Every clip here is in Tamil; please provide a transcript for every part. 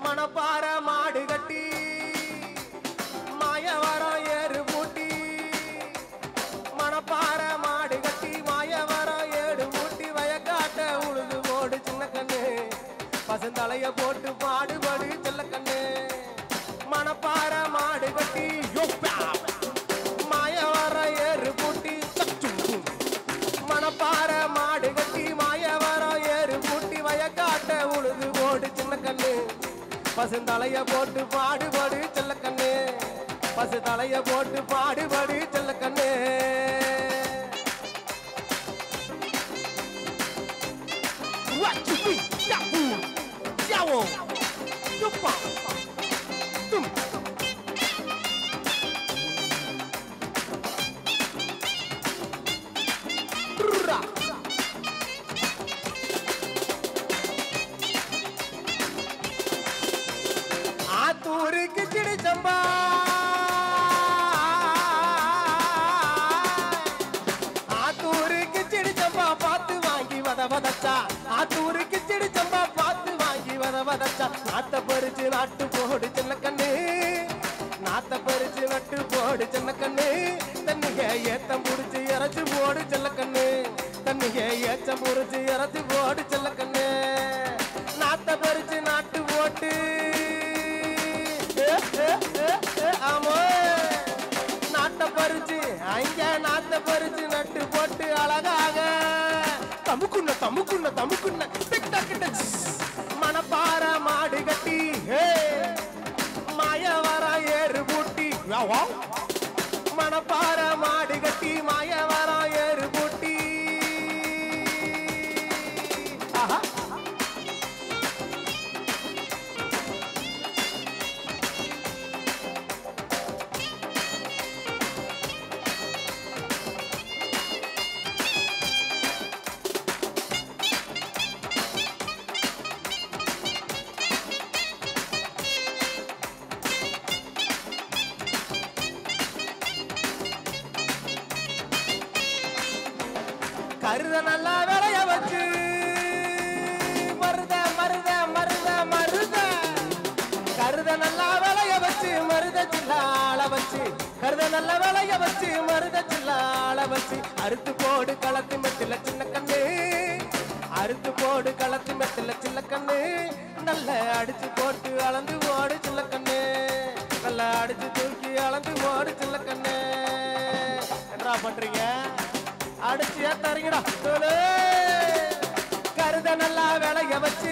மணப்பாற மாடு கட்டி மாயவரம் ஏறு பூட்டி மணப்பாற மாடு கட்டி மாயவரம் ஏடு பூட்டி வயக்காட்ட உழுது போடு சின்ன கண்ணு பசுந்தலைய போட்டு பாடுபடு செல்ல கண்ணு மணப்பாற மாடு கட்டி யோப்பா மாயவரம் ஏறு பூட்டி தச்சும் மணப்பாற மாடு கட்டி மாயவரம் ஏறு பூட்டி வயக்காட்ட உழுது போடு சின்ன கண்ணு பசு தலைய போட்டு பாடுபடு செல்ல கண்ணு பசு தலைய போட்டு பாடுபடு செல்ல கண்ணு ஆத்தூருக்கு கிடி சம்பா ஆத்தூருக்கு சிடி சம்பா பார்த்து வாங்கி வத வதச்சா ஆத்தூருக்கு சிடி சம்பா பார்த்து வாங்கி வத வதச்சா நாத்த பறிச்சு நாட்டு போடு சின்ன கண்ணு நாத்த பறிச்சு நட்டு போடு சின்ன கண்ணு தண்ணிக ஏத்தம் புடிச்சு இறச்சு போடு செல்ல கண்ணு தண்ணிக ஏச்சம் புடிச்சு இறச்சு போடு செல்ல கண்ணு நாத்த பறிச்சு நாட்டு போட்டு ஏ, ஏ, ஏ, ஏ, ஆமோ நாட்டை பறிச்சு அங்க நாட்டை பறிச்சு நட்டு போட்டு அழகாக தமுக்குன்ன தமுக்குன்ன தமுக்குன்ன டிக் டக் டிக். மணப்பாற மாடு கட்டி ஹே மாயவர ஏறு பூட்டி வா, வா. மணப்பாற மாடு கட்டி மாயவர ஏறு பூட்டி ஆஹா கருத நல்லா விளைய வச்சு மருத மருத மருத மருத கருத நல்லா விளைய வச்சு மருத சில்லாள வச்சு கருத நல்லா விளைய வச்சு மருத சில்லாள வச்சு அறுத்து போடு களத்து மெட்டில சின்ன கண்ணு அறுத்து போடு களத்து மெட்டில சின்ன கண்ணு நல்ல அடிச்சு போட்டு அளந்து போடு சின்ன கண்ணு நல்ல அடிச்சு தூக்கி அளந்து போடு சின்ன கண்ணு என்னடா பண்றீங்க அடிச்சு ஏத்தாருங்கடா சொல்லு கருத நல்லா விளைய வச்சு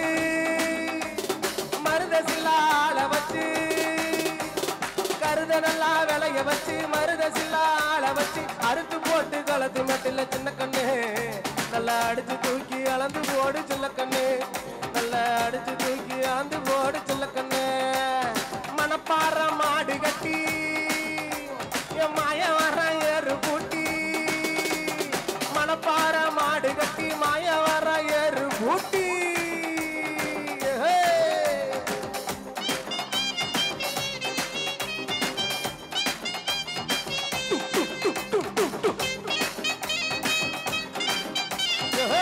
மருத சில்லால வச்சு கருத நல்லா விளைய வச்சு மருத சில்லால வச்சு அறுத்து போட்டு கலத்து மட்டில சின்ன கண்ணு நல்லா அடிச்சு தூக்கி அளந்து போடு சின்ன கண்ணு நல்லா அடிச்சு தூக்கி அளந்து போடு சின்ன கண்ணு மணப்பாற மாடு கட்டி என் மாய வர ஏறு பூட்டி மணப்பாற மாடு கட்டி மாய வர ஏறு பூட்டி ஹே. ஹே.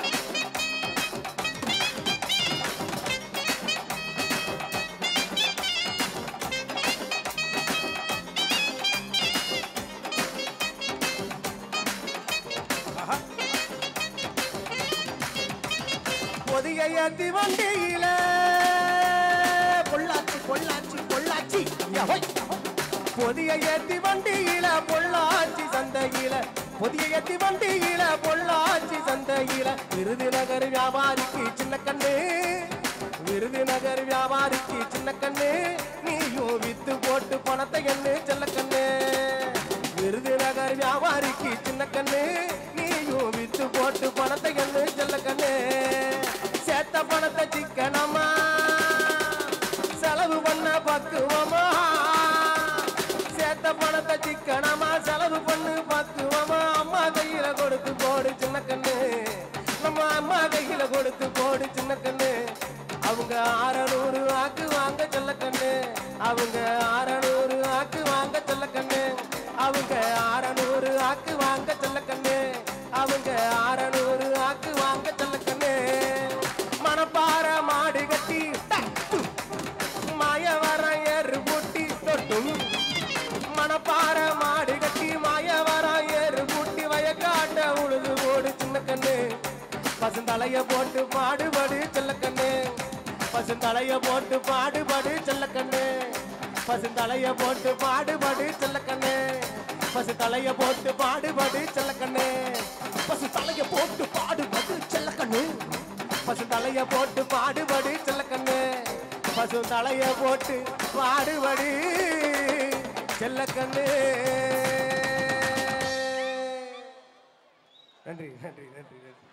பொதிய ஏத்தி வண்டியில பொள்ளாச்சி பொள்ளாச்சி பொள்ளாச்சி யஹோய். பொதிய ஏத்தி வண்டியில பொள்ளாச்சி சந்தையில பொதிய ஏத்தி வண்டியில பொள்ளாச்சி சந்தையில விருதுநகர் வியாபாரிக்கு சின்ன கண்ணு விருதுநகர் வியாபாரிக்கு சின்ன கண்ணு நீயும் வித்து போட்டு பணத்தை என்ன செல்ல கண்ணு விருதுநகர் வியாபாரிக்கு சின்ன கண்ணு நீயும் வித்து போட்டு பணத்தை என்ன செல்ல கண்ணு சேர்த்த பணத்தை சிக்கனமா செலவு பண்ண பக்குவமா சேர்த்த பணத்தை சிக்கனமா செலவு பண்ணு பக்குவமா அம்மா கையில கொடுத்து போடு சின்ன கண்ணு நம்ம அம்மா கையில கொடுத்து போடு சின்ன கண்ணு அவங்க அறநூறு ஆக்கு வாங்க சொல்ல கண்ணு அவங்க அறநூறு ஆக்கு வாங்க சொல்ல கண்ணு அவங்க அறநூறு ஆக்கு வாங்க சொல்ல கண்ணு அவங்க அறநூறு ஆக்கு வாங்க சொல்ல கண்ணு மணப்பாற மாடு கட்டி டக்கு, தலைய போட்டு பாடுபடு செல்லக்கண்ணு பசு தலைய போட்டு பாடுபடு செல்லக்கண்ணு பசு தலைய போட்டு பாடுபடு செல்லக்கண்ணு பசு தலைய போட்டு பாடுபடு செல்லக்கண்ணு பசு தலைய போட்டு பாடுபடு செல்லக்கண்ணு பசு தலைய போட்டு பாடுபடு செல்லக்கண்ணு பசு தலைய போட்டு பாடுபடு செல்லக்கண்ணு நன்றி நன்றி நன்றி நன்றி